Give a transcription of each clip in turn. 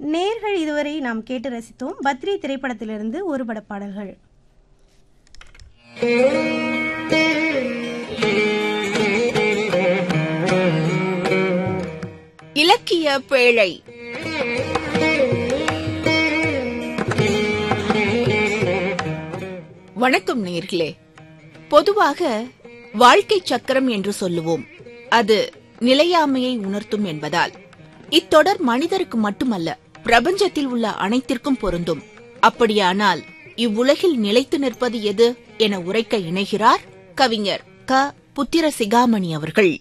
நேர்கள் இதுவரை நாம் கேட்டு ரசித்தோம் பத்ரி திரைப்படத்திலிருந்து ஒரு பட பாடல்கள் இலக்கிய பேழை வணக்கம் நேர்களே பொதுவாக வாழ்க்கை சக்கரம் என்று சொல்லுவோம் அது நிலையாமையை உணர்த்தும் என்பதால் இத்தொடர் மனிதருக்கு மட்டுமல்ல பிரபஞ்சத்தில் உள்ள அனைத்திற்கும் பொருந்தும் அப்படியானால் இவ்வுலகில் நிலைத்து நிற்பது எது என உரைக்க இணைகிறார் கவிஞர் க புத்திர சிகாமணி அவர்கள்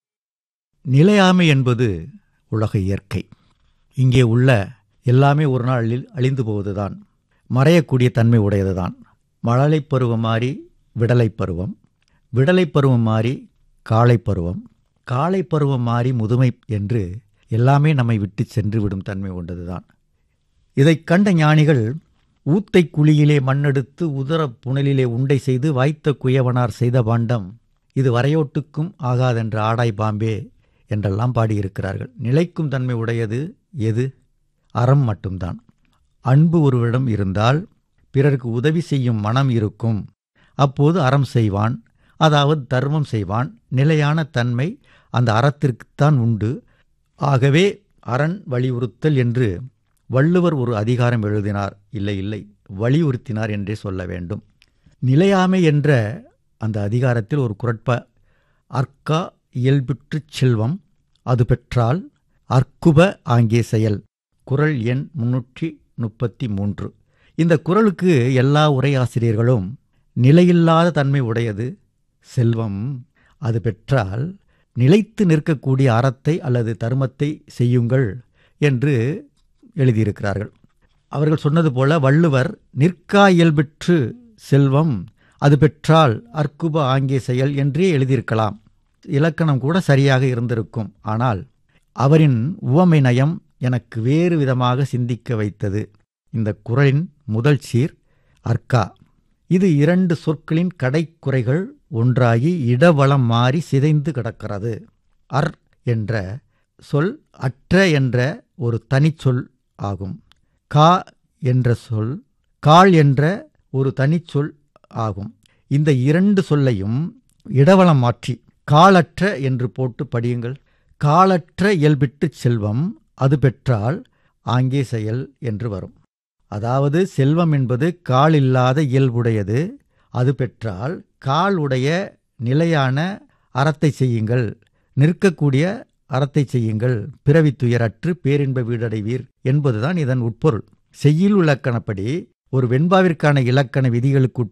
நிலையாமை என்பது உலக இயற்கை இங்கே உள்ள எல்லாமே ஒரு நாளில் அழிந்து போவதுதான் மறையக்கூடிய தன்மை உடையதுதான் மழலைப் பருவம் மாறி விடலைப் பருவம் விடலைப் பருவம் மாறி காளைப் பருவம் காளைப் பருவம் மாறி முதுமை என்று எல்லாமே நம்மை விட்டு சென்று விடும் தன்மை கொண்டதுதான் இதைக் கண்ட ஞானிகள் ஊத்தை குழியிலே மண்ணெடுத்து உதரப் புனலிலே உண்டை செய்து வாய்த்த குயவனார் செய்த பாண்டம் இது வரையோட்டுக்கும் ஆகாதென்ற ஆடாய் பாம்பே என்றெல்லாம் பாடியிருக்கிறார்கள் நிலைக்கும் தன்மை உடையது எது அறம் மட்டும்தான் அன்பு ஒருவரிடம் இருந்தால் பிறருக்கு உதவி செய்யும் மனம் இருக்கும் அப்போது அறம் செய்வான் அதாவது தர்மம் செய்வான் நிலையான தன்மை அந்த அறத்திற்குத்தான் உண்டு ஆகவே அரண் வலியுறுத்தல் என்று வள்ளுவர் ஒரு அதிகாரம் எழுதினார் இல்லை இல்லை வலியுறுத்தினார் என்றே சொல்ல வேண்டும் நிலையாமை என்ற அந்த அதிகாரத்தில் ஒரு குரட்ப அர்க்கா இயல்புற்றுச் செல்வம் அது பெற்றால் அற்குப ஆங்கே செயல் குரல் எண் முன்னூற்றி முப்பத்தி மூன்று இந்த குரலுக்கு எல்லா உரையாசிரியர்களும் நிலையில்லாத தன்மை உடையது செல்வம் அது பெற்றால் நிலைத்து நிற்கக்கூடிய அறத்தை அல்லது தர்மத்தை செய்யுங்கள் என்று எழுதியிருக்கிறார்கள் அவர்கள் சொன்னது போல வள்ளுவர் நிற்கா இயல்பெற்று செல்வம் அது பெற்றால் அற்குப ஆங்கே செயல் என்றே எழுதியிருக்கலாம் இலக்கணம் கூட சரியாக இருந்திருக்கும் ஆனால் அவரின் உவமை நயம் எனக்கு வேறு விதமாக சிந்திக்க வைத்தது இந்த குரலின் முதல் சீர் அர்க்கா இது இரண்டு சொற்களின் கடைக்குறைகள் ஒன்றாகி இடவளம் மாறி சிதைந்து கிடக்கிறது அர் என்ற சொல் அற்ற என்ற ஒரு தனிச்சொல் ஆகும் கா என்ற சொல் கால் என்ற ஒரு தனிச்சொல் ஆகும் இந்த இரண்டு சொல்லையும் இடவளம் மாற்றி காலற்ற என்று போட்டு படியுங்கள் காலற்ற இயல்பிட்டு செல்வம் அது பெற்றால் ஆங்கே செயல் என்று வரும் அதாவது செல்வம் என்பது கால் இல்லாத இயல்புடையது அது பெற்றால் கால் உடைய நிலையான அறத்தை செய்யுங்கள் நிற்கக்கூடிய அறத்தை செய்யுங்கள் பிறவி துயரற்று பேரின்ப வீடடைவீர் என்பதுதான் இதன் உட்பொருள் செய்யுள் இலக்கணப்படி ஒரு வெண்பாவிற்கான இலக்கண விதிகளுக்கு